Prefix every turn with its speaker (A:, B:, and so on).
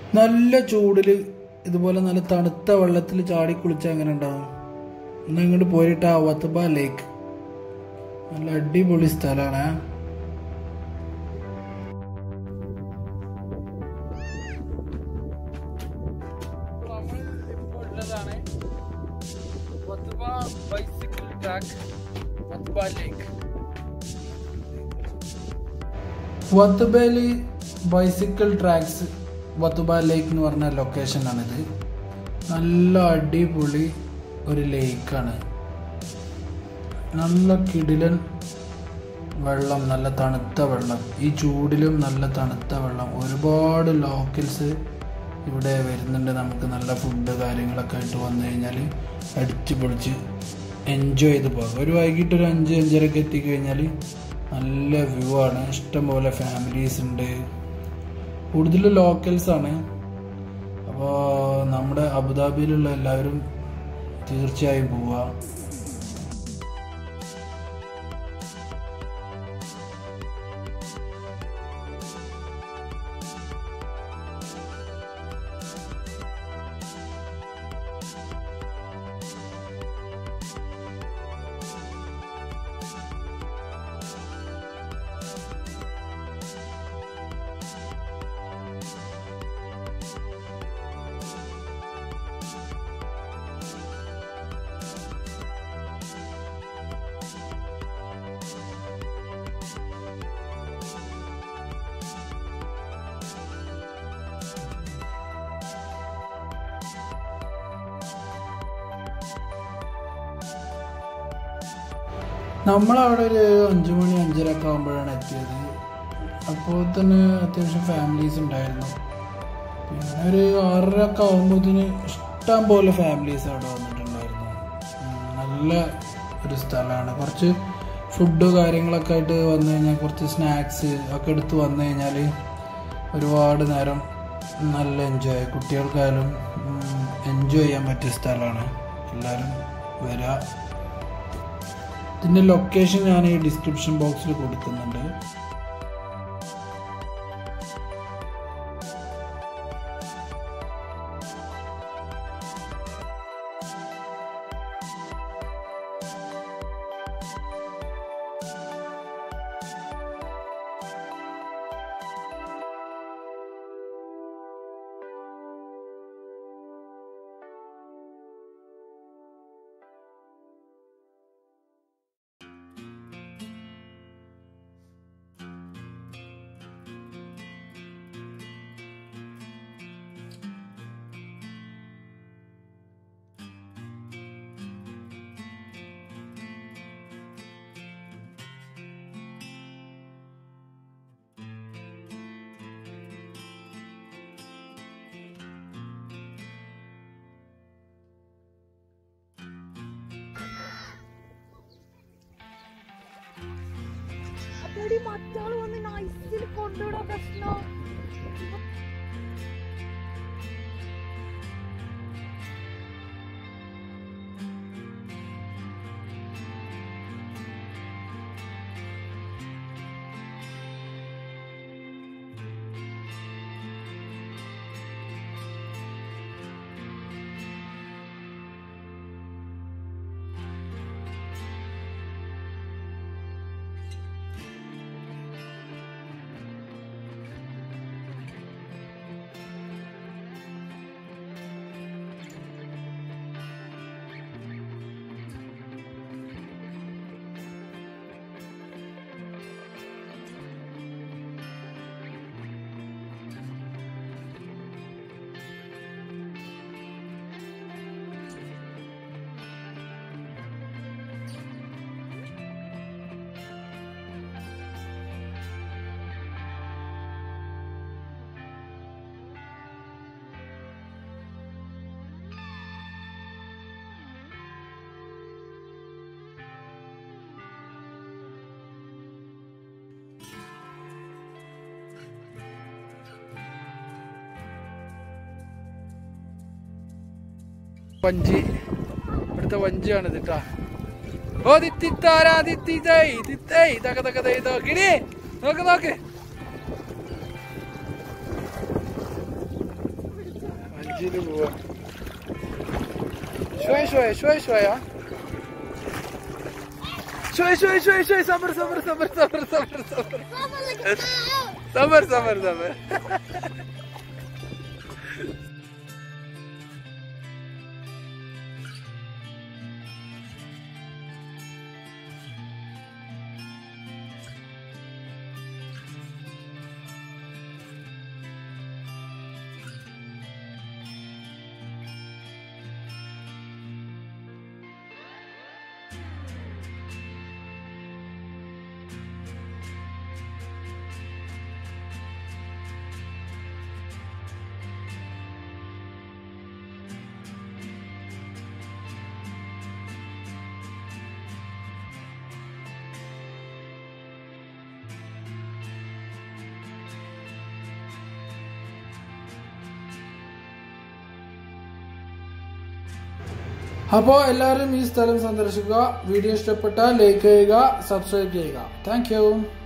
A: നല്ല ചൂടിൽ ഇതുപോലെ നല്ല തണുത്ത വെള്ളത്തിൽ ചാടി കുളിച്ചാൽ എങ്ങനെ ഉണ്ടാവും എന്നാ ഇങ്ങോട്ട് പോയിട്ട് ആ വത്തബ ലേക്ക് നല്ല അടിപൊളി സ്ഥലമാണ് ബൈസിക്കിൾ ട്രാക്ക് വത്തബ ലേക്ക് വത്തുബേലി ബൈസിക്കിൾ ട്രാക്സ് വത്തുബ ലേക്ക് എന്ന് പറഞ്ഞ ലൊക്കേഷനാണിത് നല്ല അടിപൊളി ഒരു ലേക്കാണ് നല്ല കിടിലൻ വെള്ളം നല്ല തണുത്ത വെള്ളം ഈ ചൂടിലും നല്ല തണുത്ത വെള്ളം ഒരുപാട് ലോക്കൽസ് ഇവിടെ വരുന്നുണ്ട് നമുക്ക് നല്ല ഫുഡ് കാര്യങ്ങളൊക്കെ ആയിട്ട് വന്നു കഴിഞ്ഞാൽ അടിച്ച് പൊളിച്ച് എൻജോയ് ചെയ്ത് പോകാം ഒരു വൈകിട്ട് ഒരു അഞ്ച് അഞ്ചരക്ക് എത്തിക്കഴിഞ്ഞാൽ നല്ല വ്യൂ ആണ് ഇഷ്ടംപോലെ ഫാമിലീസ് ഉണ്ട് കൂടുതൽ ലോക്കൽസ് ആണ് അപ്പോൾ നമ്മുടെ അബുദാബിയിലുള്ള എല്ലാവരും തീർച്ചയായും പോവുക നമ്മളവിടെ ഒരു അഞ്ചു മണി അഞ്ചര ഒക്കെ ആകുമ്പോഴാണ് എത്തിയത് അപ്പോൾ തന്നെ അത്യാവശ്യം ഫാമിലീസ് ഉണ്ടായിരുന്നു പിന്നെ ഒരു ആറര ഒക്കെ ആകുമ്പോഴത്തേന് ഇഷ്ടം പോലെ ഫാമിലീസ് അവിടെ വന്നിട്ടുണ്ടായിരുന്നു ഉം, നല്ല ഒരു സ്ഥലമാണ് കുറച്ച് ഫുഡ് കാര്യങ്ങളൊക്കെ ആയിട്ട് വന്നു കഴിഞ്ഞാൽ കുറച്ച് സ്നാക്സ് ഒക്കെ എടുത്ത് വന്നു കഴിഞ്ഞാൽ ഒരുപാട് നേരം നല്ല എൻജോയ് കുട്ടികൾക്കായാലും എൻജോയ് ചെയ്യാൻ പറ്റിയ സ്ഥലമാണ് എല്ലാവരും വരിക ഇതിന്റെ ലൊക്കേഷൻ ഞാൻ ഈ ഡിസ്ക്രിപ്ഷൻ ബോക്സിൽ കൊടുക്കുന്നുണ്ട്
B: അപ്പടി മറ്റാള് വന്ന് നൈസിൽ കൊണ്ടുവിടാ പ്രശ്നം
A: വഞ്ചി ഇവിടുത്തെ വഞ്ചിയാണ് ഇതിട്ടാ ഓ ദിത്തിത്താരാ ദിത്തിതൈ ദിത്തൈ തക തക തൈ തോ കിടി നോക്ക് നോക്ക് എഡ്ജിൽ പോവാ شوي شوي شوي شوي ها شوي شوي شوي شوي صبر صبر صبر صبر صبر صبر صبر صبر صبر അപ്പോൾ എല്ലാവരും ഈ സ്ഥലം സന്ദർശിക്കുക വീഡിയോ ഇഷ്ടപ്പെട്ടാൽ ലൈക്ക് ചെയ്യുക സബ്സ്ക്രൈബ് ചെയ്യുക താങ്ക്